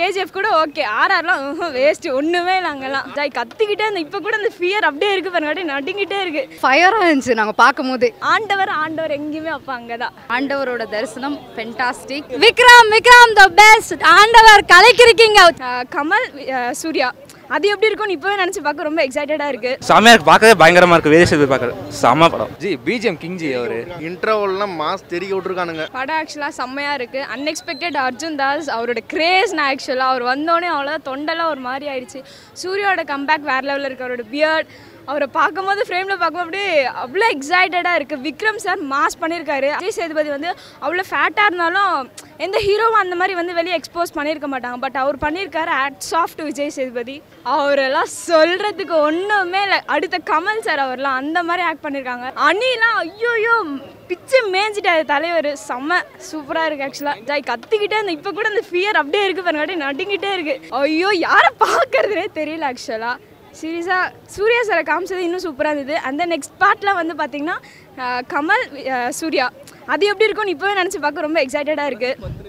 KGF கூட okay ஆர்ஆர்லாம் waste ஒண்ணுமே நாங்கெல்லாம் ஜாய் கத்திக்கிட்டே அந்த இப்போ கூட அந்த ஃபியர் அப்படியே இருக்கு பாருங்க அப்படியே நடுங்கிட்டே இருக்கு ஃபயராக இருந்துச்சு நாங்கள் பார்க்கும் போதே ஆண்டவர் ஆண்டவர் எங்கேயுமே அப்போ அங்கதான் ஆண்டவரோட தரிசனம் fantastic Vikram Vikram the best ஆண்டவர் கலைக்கிருக்கீங்க ஆஹ் கமல் ஆஹ் சூர்யா அது எப்படி இருக்கும்னு இப்போவே நினச்சி பார்க்க ரொம்ப எக்ஸைட்டடாக இருக்கு செம்மையாக இருக்கு பார்க்கவே பயங்கரமாக இருக்குது விஜய் சேது பார்க்குறது செம்ம படம் ஜி பிஜிஎம் கிங் ஜி அவரு இன்டர்வல்லாம் மாஸ் தெரிய விட்டுருக்கானுங்க படம் ஆக்சுவலாக செம்மையாக இருக்குது அன்எக்ஸ்பெக்டட் அர்ஜுன் தாஸ் அவரோட கிரேஸ் நான் ஆக்சுவலாக அவர் வந்தோடனே அவ்வளோ தொண்டெல்லாம் ஒரு மாதிரி ஆயிடுச்சு சூர்யாவோட கம்பேக் வேறு லெவலில் இருக்கு அவரோட பியர்ட் அவரை பார்க்கும்போது ஃப்ரேமில் பார்க்கும்போது அப்படியே அவ்வளோ எக்ஸைட்டடாக இருக்குது விக்ரம் சார் மாஸ் பண்ணியிருக்காரு விஜய் சேதுபதி வந்து அவ்வளோ ஃபேட்டாக இருந்தாலும் எந்த ஹீரோவும் அந்த மாதிரி வந்து வெளியே எக்ஸ்போஸ் பண்ணியிருக்க மாட்டாங்க பட் அவர் பண்ணியிருக்காரு ஆட் சாஃப்ட் விஜய் சேதுபதி அவரெல்லாம் சொல்கிறதுக்கு ஒன்றுமே இல்லை அடுத்த கமல் சார் அவர்லாம் அந்த மாதிரி ஆக்ட் பண்ணியிருக்காங்க அணிலாம் ஐயோயோ பிச்சு மேய்ஞ்சிட்டாரு தலைவர் செம்ம சூப்பராக இருக்குது ஆக்சுவலாக ஜாய் கத்திக்கிட்டே அந்த இப்போ கூட அந்த ஃபியர் அப்படியே இருக்குது பாருங்க அப்படியே நடுங்கிட்டே இருக்குது ஐயோ யாரை பார்க்கறதுனே தெரியல ஆக்சுவலாக சீரியஸாக சூர்யா சாரை காமிச்சது இன்னும் சூப்பராக இருந்தது அந்த நெக்ஸ்ட் பார்ட்டில் வந்து பார்த்தீங்கன்னா ஆஹ் கமல் ஆஹ் சூர்யா அது எப்படி இருக்கும்னு இப்போவே நினச்சி பார்க்க ரொம்ப எக்ஸைட்டடாக இருக்குது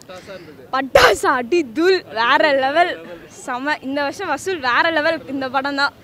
பட்டாசா அடி தூள் வேற லெவல் செம இந்த வருஷம் வசூல் வேற லெவல் இந்த படம் தான்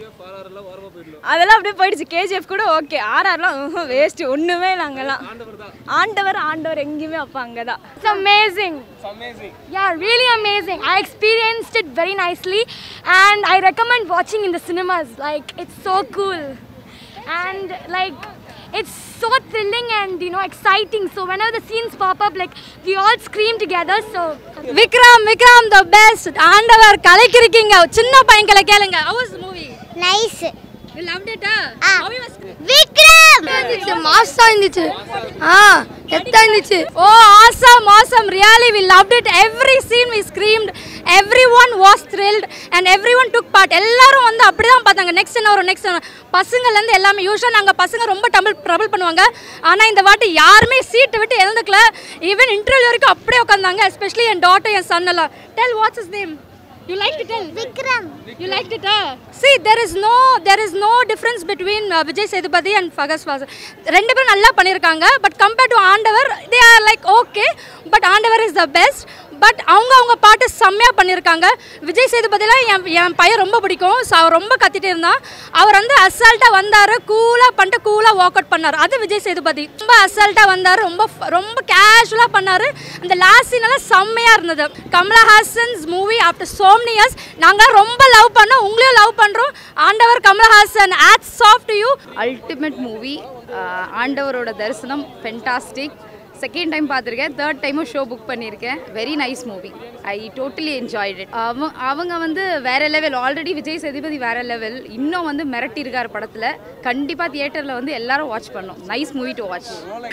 அதெல்லாம் அப்படியே போயிடுச்சு கேஜிஎஃப் கூட ஓகே ஆர்ஆர்லாம் வேஸ்ட் ஒண்ணுமே நாங்கெல்லாம் ஆண்டவர் ஆண்டவர் எங்கேயுமே அப்போ அங்கதான் It's amazing. Yeah, really amazing. I experienced it very nicely and I recommend watching in the cinemas. Like, it's so cool. And, like, it's so thrilling and, you know, exciting. So, whenever the scenes pop up, like, we all scream together. So, Vikram Vikram the best ஆண்டவர் கலைக்கிருக்கீங்க சின்ன பையன் கலை கேளுங்க how was the movie nice you loved it ah? How was Vikram இருந்துச்சு மாசா இருந்துச்சு ஆ எத்தா இருந்துச்சு oh awesome awesome really we loved it every scene we screamed every one was thrilled and every one took part எல்லாரும் வந்து அப்படி தான் பார்த்தாங்க நெக்ஸ்ட் என்ன வரும் நெக்ஸ்ட் பசங்கள்லேருந்து எல்லாமே யூஸ்வலாக நாங்கள் பசங்க ரொம்ப டபுள் ட்ரபிள் பண்ணுவாங்க ஆனால் இந்த வாட்டி யாருமே சீட்டை விட்டு எழுந்துக்கல ஈவன் இன்டர்வியூ வரைக்கும் அப்படியே உட்காந்தாங்க எஸ்பெஷலி என் டாட்டர் என் சன் எல்லாம் tell what's his name you like to tell Vikram You liked it, huh? See, there is no there is no difference between uh, Vijay Sethupathi and Fagas Fasan. ரெண்டு பேரும் நல்லா பண்ணியிருக்காங்க பட் கம்பேர்ட் டு ஆண்டவர் they are like okay but ஆண்டவர் is the best but அவங்க அவங்க பாட்டு செம்மையாக பண்ணியிருக்காங்க விஜய் சேதுபதிலாம் என் என் பையன் ரொம்ப பிடிக்கும் ஸோ அவர் ரொம்ப கத்திட்டே இருந்தான் அவர் வந்து அசால்ட்டாக வந்தார் கூலாக பண்ணிட்டு கூலாக வாக் அவுட் பண்ணார் அது விஜய் சேதுபதி ரொம்ப அசால்ட்டாக வந்தார் ரொம்ப f- ரொம்ப கேஷுவலாக பண்ணார் அந்த லாஸ்ட் சீன் எல்லாம் செம்மையாக இருந்தது Kamal Haasan's movie after so many years நாங்கள் ரொம்ப லவ் பண்ணோம் உங்களையும் லவ் பண்ணுறோம் ஆண்டவர் கமலஹாசன் ஆட் சாஃப்ட் யூ அல்டிமேட் மூவி ஆண்டவரோட தரிசனம் ஃபென்டாஸ்டிக் செகண்ட் டைம் பார்த்துருக்கேன் தேர்ட் டைமும் ஷோ புக் பண்ணியிருக்கேன் very nice movie I totally enjoyed it அவங்க அவங்க வந்து வேற லெவல் ஆல்ரெடி விஜய் சேதுபதி வேற லெவல் இன்னும் வந்து மிரட்டியிருக்கார் படத்தில் கண்டிப்பாக தியேட்டரில் வந்து எல்லாரும் வாட்ச் பண்ணோம் nice movie to watch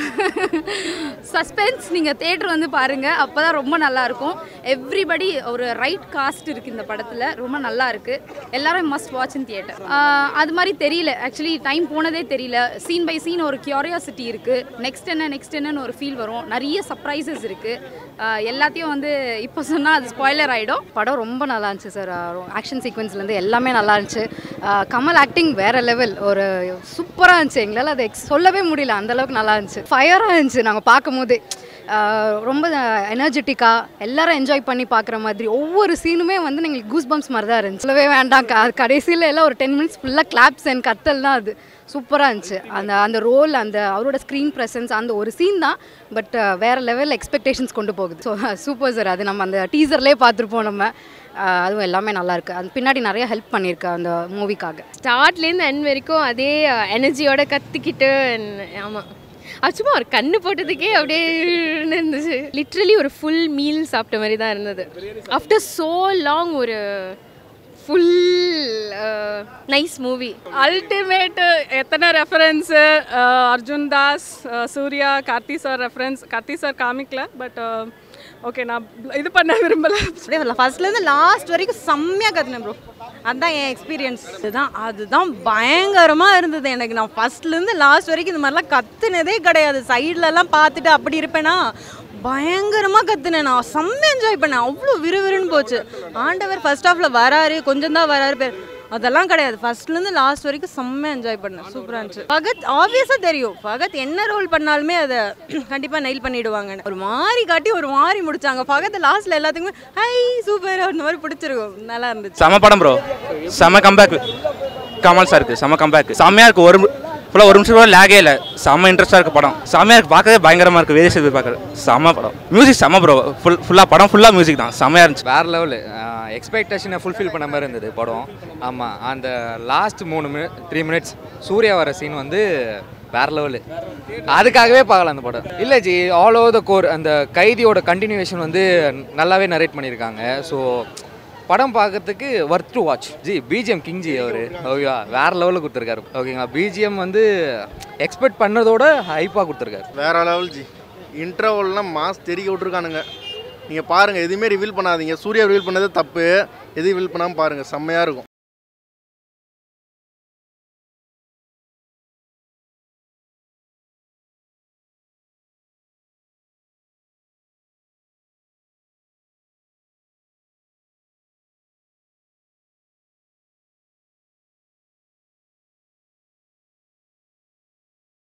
suspense நீங்கள் தேட்டர் வந்து பாருங்கள் அப்போ தான் ரொம்ப நல்லாயிருக்கும் எவ்ரிபடி ஒரு ரைட் காஸ்ட் இருக்குது இந்த படத்தில் ரொம்ப நல்லா இருக்குது எல்லாரும் மஸ்ட் வாட்ச் இன் தியேட்டர் அது மாதிரி தெரியல ஆக்சுவலி டைம் போனதே தெரியல சீன் பை சீன் ஒரு கியூரியாசிட்டி இருக்குது நெக்ஸ்ட் என்ன நெக்ஸ்ட் என்னன்னு ஒரு ஃபீல் வரும் நிறைய சர்ப்ரைசஸ் இருக்குது எல்லாத்தையும் வந்து இப்போ சொன்னால் அது ஸ்பாய்லர் ஆகிடும் படம் ரொம்ப நல்லா இருந்துச்சு சார் ஆக்ஷன் சீக்வன்ஸ்லேருந்து எல்லாமே நல்லா இருந்துச்சு அஹ் கமல் ஆக்டிங் வேற லெவல் ஒரு சூப்பராக இருந்துச்சு எங்களால் அதை ex- சொல்லவே முடியல அந்த அளவுக்கு நல்லா இருந்துச்சு ஃபயராக இருந்துச்சு நாங்கள் பார்க்கும் போதே அஹ் ரொம்ப எனர்ஜெட்டிக்காக எல்லாரும் என்ஜாய் பண்ணி பார்க்குற மாதிரி ஒவ்வொரு சீனுமே வந்து எங்களுக்கு கூஸ் பம்ப்ஸ் மாதிரி தான் இருந்துச்சு சொல்லவே வேண்டாம் க- கடைசியில் எல்லாம் ஒரு டென் மினிட்ஸ் ஃபுல்லாக கிளாப்ஸ் அண்ட் கத்தல் தான் அது சூப்பராக இருந்துச்சு அந்த அந்த ரோல் அந்த அவரோட ஸ்க்ரீன் ப்ரெசன்ஸ் அந்த ஒரு சீன் தான் பட் வேற லெவல் எக்ஸ்பெக்டேஷன்ஸ் கொண்டு போகுது ஸோ சூப்பர் சார் அது நம்ம அந்த டீசர்லேயே பார்த்துருப்போம் நம்ம அஹ் அதுவும் எல்லாமே நல்லா இருக்கு அது பின்னாடி நிறைய ஹெல்ப் பண்ணியிருக்கு அந்த மூவிக்காக ஸ்டார்ட்லேருந்து எண்ட் வரைக்கும் அதே எனர்ஜியோட கற்றுக்கிட்டு ஆமாம் அது சும்மா ஒரு கண்ணு போட்டதுக்கே அப்படியே இருந்துச்சு லிட்ரலி ஒரு ஃபுல் மீல் சாப்பிட்ட மாதிரி தான் இருந்தது ஆஃப்டர் ஸோ லாங் ஒரு ஃபுல் நைஸ் மூவி அல்டிமேட் எத்தனை ரெஃபரன்ஸு அர்ஜுன் தாஸ் அஹ், Suriya Karthi sir reference Karthi sir காமிக்கல பட் ஓகே நான் இது பண்ண விரும்பல அப்படியே வரல ஃபர்ஸ்ட்லேருந்து லாஸ்ட் வரைக்கும் செம்மையாக கற்றுனேன் ப்ரோ அதுதான் என் எக்ஸ்பீரியன்ஸ் அதுதான் அதுதான் பயங்கரமாக இருந்தது எனக்கு நான் ஃபர்ஸ்ட்லேருந்து லாஸ்ட் வரைக்கும் இந்த மாதிரிலாம் கற்றுனதே கிடையாது சைட்லலாம் பார்த்துட்டு அப்படி இருப்பேனா பயங்கரமாக கற்றுனேன் நான் செம்ம என்ஜாய் பண்ணேன் அவ்வளோ விறுவிறுன்னு போச்சு ஆண்டவர் ஃபர்ஸ்ட் ஹாஃபில் வராரு கொஞ்சம் தான் வராரு பேர் அதெல்லாம் கிடையாது ஃபர்ஸ்ட்லேருந்து லாஸ்ட் வரைக்கும் செம்ம என்ஜாய் பண்ணேன் சூப்பராக இருந்துச்சு பகத் ஆப்வியஸாக தெரியும் பகத் என்ன ரோல் பண்ணாலுமே அதை கண்டிப்பாக நெயில் பண்ணிடுவாங்கன்னு ஒரு மாதிரி காட்டி ஒரு மாதிரி முடிச்சாங்க பகத் லாஸ்ட்டில் எல்லாத்துக்குமே ஹை சூப்பர் அந்த மாதிரி பிடிச்சிருக்கும் நல்லா இருந்துச்சு செம படம் ப்ரோ செம கம்பேக் கமல் சாருக்கு செம கம்பேக் செம்மையாக இருக்குது ஒரு ஃபுல்லாக ஒரு நிமிஷம் கூட லேகே இல்லை செம்ம இன்ட்ரெஸ்ட்டாக இருக்குது படம் செம்மையாக இருக்குது பார்க்கவே பயங்கரமாக இருக்குது விஜய் சேதுபதி பார்க்குறது செம்ம படம் மியூசிக் செம்ம ப்ரோ ஃபுல் ஃபுல்லாக படம் ஃபுல்லாக மியூசிக் தான் செம்மையாக இருந்துச்சு வேறு லெவலு எக்ஸ்பெக்டேஷனை ஃபுல்ஃபில் பண்ண மாதிரி இருந்தது படம் ஆமாம் அந்த லாஸ்ட் மூணு மினிட் த்ரீ மினிட்ஸ் சூர்யா வர சீன் வந்து வேற லெவலு அதுக்காகவே பார்க்கலாம் அந்த படம் இல்லை ji all over the core அந்த கைதியோட கண்டினியூவேஷன் வந்து நல்லாவே நரேட் பண்ணியிருக்காங்க ஸோ படம் பார்க்கறதுக்கு worth to watch ji BGM king ji அவர் ஓகேவா வேற லெவலில் கொடுத்துருக்காரு ஓகேங்களா பிஜிஎம் வந்து எக்ஸ்பெக்ட் பண்ணதோட ஹைப்பாக கொடுத்துருக்காரு வேற லெவல் ஜி இன்டர்வல்லாம் மாஸ் தெரிய விட்ருக்கானுங்க நீங்கள் பாருங்கள் எதுவுமே ரிவீல் பண்ணாதீங்க சூர்யா ரிவீல் பண்ணது தப்பு எதுவும் ரிவீல் பண்ணாமல் பாருங்கள் செம்மையாக இருக்கும்